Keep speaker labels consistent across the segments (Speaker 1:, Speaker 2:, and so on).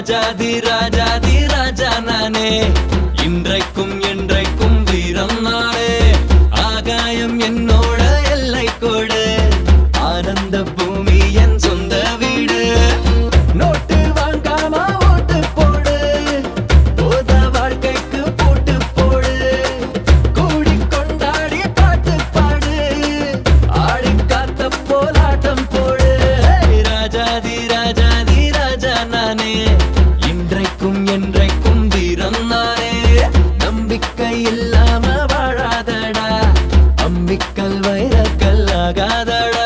Speaker 1: ராஜாதி ராஜாதி ராஜா நானே இன்றைக்கும் என்றைக்கும் வீரம் நானே ஆகாயம் என்னோட எல்லை கோடு ஆனந்த பூமி என் சொந்த வீடு நோட்டு வாங்காம ஓட்டு போடு போத வாழ்க்கைக்கு போட்டு போடு கூடி கொண்டாடி பாட்டு பாடு ஆடி காத்த போலாட்டம் போடு ராஜாதி ராஜாதி ராஜா நானே இன்றைக்கும் என்றைக்கும் வீரம் நானே நம்பிக்கை இல்லாம வாழாதடா அம்பிக்கல் வைரக்கல் ஆகாதடா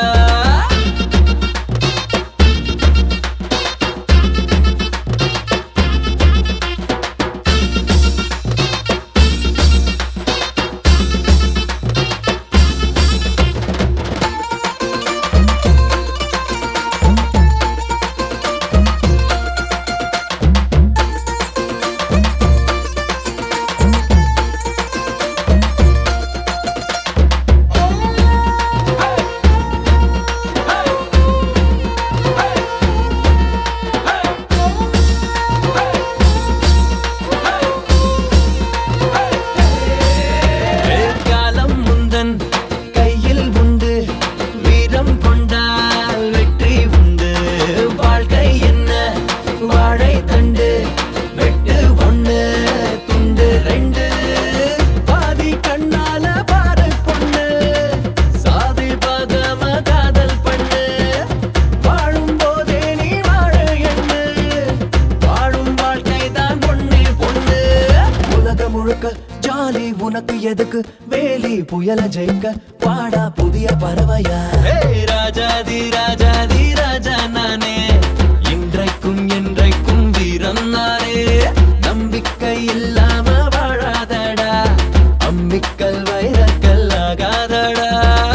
Speaker 1: காலம் முந்தன் கையில் உண்டு வீரம் கொண்டால் வெற்றி உண்டு வாழ்க்கை என்ன வாழை தண்டு வெட்டு ஒண்ணு துண்டு ரெண்டு பாதி கண்ணால பாரு பொண்ணு சாதி பாதம காதல் பண்ணு வாழும் போதே நீ வாழ எண்ணு வாழும் வாழ்க்கை தான் பொண்ணு பொண்ணு உலகம் முழுக்க ஜாலி உனக்கு எதுக்கு வேலி புயல ஜெயிக்க பாடா புதிய பறவையா ராஜாதி ராஜாதி ராஜா நானே இன்றைக்கும் என்றைக்கும் வீரம் நானே நம்பிக்கை இல்லாம வாழாதடா அம்பிக்கல் வைரக்கல் ஆகாதடா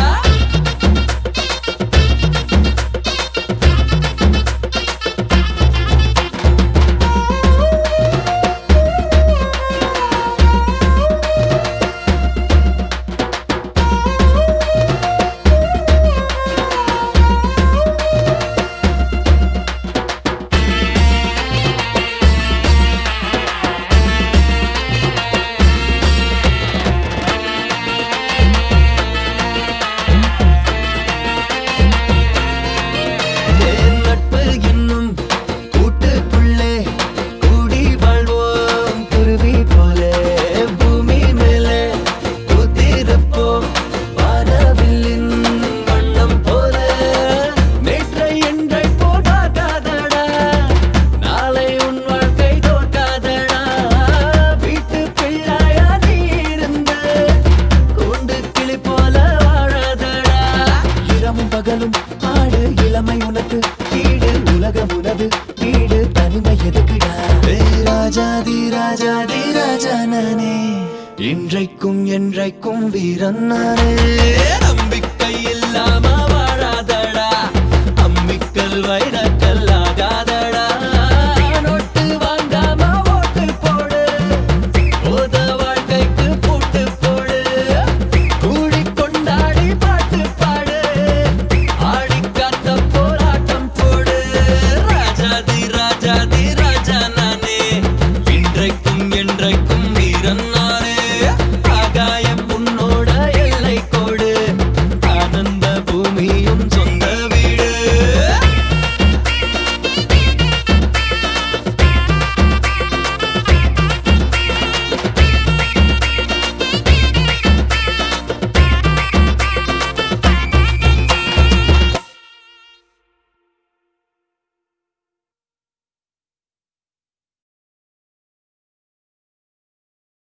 Speaker 1: என் நட்பு என்னும் கூட்டுக்குள்ளே கூடி வாழ்வோம் குருவி போல பூமி மேலே கூத்திருப்போம் வானவில்லின் வண்ணம் போல நேற்றை என்றை போடாதடா நாளை உன் வாழ்க்கை தோற்காதடா வீட்டு பிள்ளையா நீ இருந்து கூண்டு கிளி போல வாழாதடா இரவும் பகலும் ஆடு இளமை உனக்கு ஈடு உலகம் உனது வீடு தனிமை எதுக்குடா ஏய் ராஜாதி ராஜாதி ராஜா நானே இன்றைக்கும் என்றைக்கும் வீரன் நானே